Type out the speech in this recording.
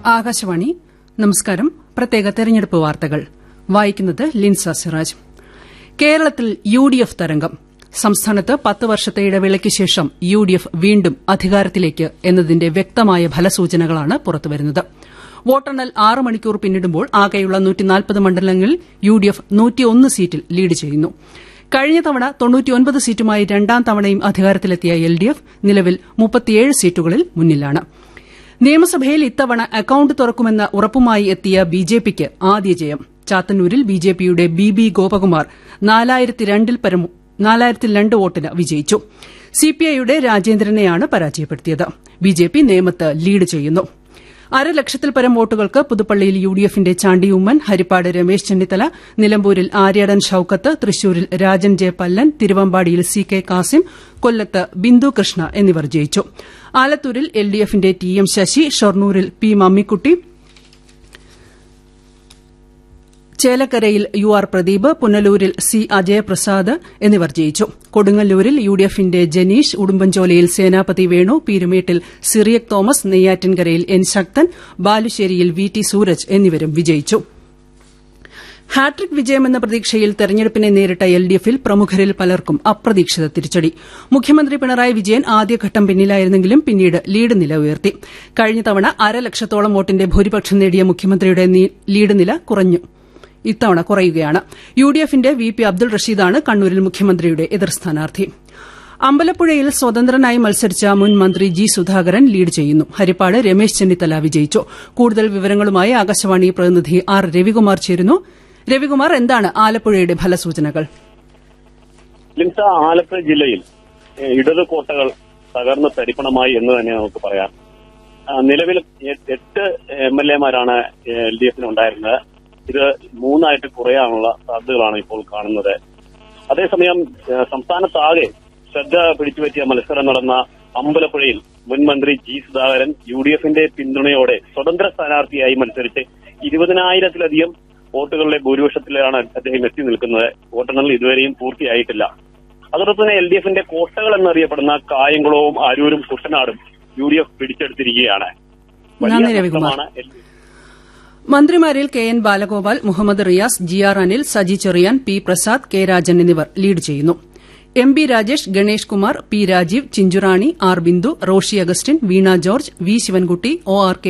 ആകാശവാണി നമസ്കാരം പ്രത്യേക തെരഞ്ഞെടുപ്പ് വാർത്തകൾ വായിക്കുന്നത് ലിൻസ സിറാജ് കേരളത്തിൽ യു ഡി എഫ് തരംഗം സംസ്ഥാനത്ത് പത്ത് വർഷത്തെ ഇടവേളയ്ക്ക് ശേഷം യു ഡി എഫ് വീണ്ടും അധികാരത്തിലേക്ക് എന്നതിന്റെ വ്യക്തമായ ഫലസൂചനകളാണ് പുറത്തുവരുന്നത് വോട്ടെണ്ണൽ ആറ് മണിക്കൂർ പിന്നിടുമ്പോൾ ആകെയുള്ള മണ്ഡലങ്ങളിൽ യു ഡി എഫ് സീറ്റിൽ ലീഡ് ചെയ്യുന്നു കഴിഞ്ഞ തവണ സീറ്റുമായി രണ്ടാം തവണയും അധികാരത്തിലെത്തിയ എൽ ഡി എഫ് നിലവിൽ സീറ്റുകളിൽ മുന്നിലാണ് നിയമസഭയിൽ ഇത്തവണ അക്കൌണ്ട് തുറക്കുമെന്ന ഉറപ്പുമായി എത്തിയ ബിജെപിക്ക് ആദ്യ ജയം ചാത്തന്നൂരിൽ ബിജെപിയുടെ ബി ബി ഗോപകുമാർ നാലായിരത്തിൽ രണ്ട് വോട്ടിന് വിജയിച്ചു സിപിഐയുടെ രാജേന്ദ്രനെയാണ് പരാജയപ്പെടുത്തിയത് ബിജെപി നേമത്ത് ലീഡ് ചെയ്യുന്നു അരലക്ഷത്തിൽ പരം വോട്ടുകൾക്ക് പുതുപ്പള്ളിയിൽ യു ഡി എഫിന്റെ ചാണ്ടി ഉമ്മൻ ഹരിപ്പാട് രമേശ് ചെന്നിത്തല നിലമ്പൂരിൽ ആര്യാടൻ ഷൌക്കത്ത് തൃശൂരിൽ രാജൻ ജെ പല്ലൻ തിരുവമ്പാടിയിൽ സി കെ കാസിം കൊല്ലത്ത് ബിന്ദു കൃഷ്ണ എന്നിവർ ജയിച്ചു ആലത്തൂരിൽ എൽ ഡി എഫിന്റെ ടി എം ശശി ഷൊർണൂരിൽ പി മമ്മിക്കുട്ടി ചേലക്കരയിൽ യു ആർ പ്രദീപ് പുനലൂരിൽ സി അജയപ്രസാദ് എന്നിവർ ജയിച്ചു കൊടുങ്ങല്ലൂരിൽ യു ഡി എഫിന്റെ ജനീഷ് ഉടുമ്പൻചോലയിൽ സേനാപതി വേണു പീരുമേട്ടിൽ സിറിയക് തോമസ് നെയ്യാറ്റിൻകരയിൽ എൻ ശക്തൻ ബാലുശ്ശേരിയിൽ വി ടി സൂരജ് എന്നിവരും വിജയിച്ചു ഹാട്രിക് വിജയമെന്ന പ്രതീക്ഷയിൽ തെരഞ്ഞെടുപ്പിനെ നേരിട്ട എൽ ഡി എഫിൽ പ്രമുഖരിൽ പലർക്കും അപ്രതീക്ഷിത തിരിച്ചടി മുഖ്യമന്ത്രി പിണറായി വിജയൻ ആദ്യഘട്ടം പിന്നിലായിരുന്നെങ്കിലും പിന്നീട് ലീഡ് നില ഉയർത്തി കഴിഞ്ഞ തവണ അരലക്ഷത്തോളം വോട്ടിന്റെ ഭൂരിപക്ഷം നേടിയ മുഖ്യമന്ത്രിയുടെ ലീഡ് നില കുറഞ്ഞു ഇത്തവണ കുറയുകയാണ് യു ഡി എഫിന്റെ വി പി അബ്ദുൾ റഷീദാണ് കണ്ണൂരിൽ മുഖ്യമന്ത്രിയുടെ എതിർ സ്ഥാനാർത്ഥി അമ്പലപ്പുഴയിൽ സ്വതന്ത്രനായി മത്സരിച്ച മുൻ മന്ത്രി ജി സുധാകരൻ ലീഡ് ചെയ്യുന്നു ഹരിപ്പാട് രമേശ് ചെന്നിത്തല വിജയിച്ചു കൂടുതൽ വിവരങ്ങളുമായി ആകാശവാണി പ്രതിനിധി ആർ രവികുമാർ ചേരുന്നു രവികുമാർ എന്താണ് ആലപ്പുഴയുടെ ഫലസൂചനകൾ ലിംസ ആലപ്പുഴ ജില്ലയിൽ ഇടത് കോട്ടകൾ തകർന്ന് തരിപ്പണമായി എന്ന് തന്നെ നമുക്ക് പറയാം നിലവിൽ എട്ട് എം എൽ എമാരാണ് എൽ ഡി എഫിന് ഉണ്ടായിരുന്നത് ഇത് മൂന്നായിട്ട് കുറയാനുള്ള സാധ്യതകളാണ് ഇപ്പോൾ കാണുന്നത് അതേസമയം സംസ്ഥാനത്താകെ ശ്രദ്ധ പിടിച്ചുപറ്റിയ മത്സരം നടന്ന അമ്പലപ്പുഴയിൽ മുൻ മന്ത്രി ജി സുധാകരൻ യു ഡി എഫിന്റെ പിന്തുണയോടെ സ്വതന്ത്ര സ്ഥാനാർത്ഥിയായി മത്സരിച്ച് ഇരുപതിനായിരത്തിലധികം വോട്ടുകളുടെ ഭൂരിപക്ഷത്തിലാണ് അദ്ദേഹം എത്തി നിൽക്കുന്നത് വോട്ടെണ്ണൽ ഇതുവരെയും പൂർത്തിയായിട്ടില്ല അതോടൊപ്പം തന്നെ എൽ ഡി എഫിന്റെ കോട്ടകൾ എന്നറിയപ്പെടുന്ന കായംകുളവും അരൂരും കുട്ടനാടും യു ഡി എഫ് പിടിച്ചെടുത്തിരിക്കുകയാണ് മന്ത്രിമാരിൽ K N Balagopal Muhammad Riyas G R Anil Saji Cherian P Prasad K Rajan എന്നിവർ ലീഡ് ചെയ്യുന്നു M B Rajesh Ganesh Kumar P Rajeev Chinchurani R Bindu Roshi Augustine Veena George V Sivankutty O R K